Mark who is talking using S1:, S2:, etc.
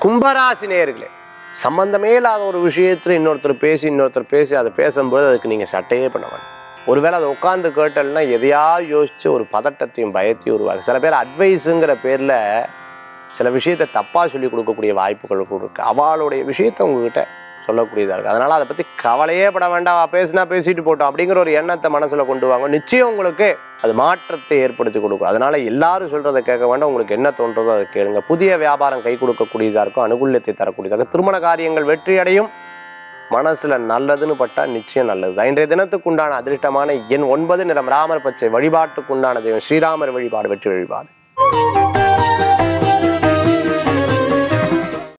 S1: கும்பராசி நேயர்களே சம்பந்தமே இல்லாத ஒரு விஷயத்துல இன்னொருத்தர் பேசி இன்னொருத்தர் பேசி அதை பேசும்போது அதுக்கு நீங்கள் சட்டையே பண்ண வேண்டாம் ஒருவேளை அதை உட்காந்து கேட்டல்னா எதையாவது யோசிச்சு ஒரு பதட்டத்தையும் பயத்தையும் உருவாக்கு சில பேர் அட்வைஸுங்கிற பேரில் சில விஷயத்தை தப்பாக சொல்லி கொடுக்கக்கூடிய வாய்ப்புகள் கூட இருக்குது அவளுடைய விஷயத்தை உங்ககிட்ட சொல்லக்கூடியதாக இருக்குது அதனால் அதை பற்றி கவலையே பட வேண்டாம் அவ பேசினா பேசிட்டு போட்டோம் அப்படிங்கிற ஒரு எண்ணத்தை மனசில் கொண்டு வாங்க நிச்சயம் உங்களுக்கு அது மாற்றத்தை ஏற்படுத்தி கொடுக்கும் அதனால் எல்லாரும் சொல்கிறத கேட்க வேண்டாம் உங்களுக்கு என்ன தோன்றதோ அதை கேளுங்க புதிய வியாபாரம் கை கொடுக்கக்கூடியதாக இருக்கும் அனுகூல்யத்தை தரக்கூடியதாக இருக்கும். திருமண காரியங்கள் வெற்றி அடையும் மனசுல நல்லதுன்னு பட்டா நிச்சயம் நல்லது தான் இன்றைய தினத்துக்கு உண்டான அதிர்ஷ்டமான எண் ஒன்பது நிறம் ராமர் பச்சை வழிபாட்டுக்கு உண்டான தெய்வம் ஸ்ரீராமர் வழிபாடு வெற்றி வழிபாடு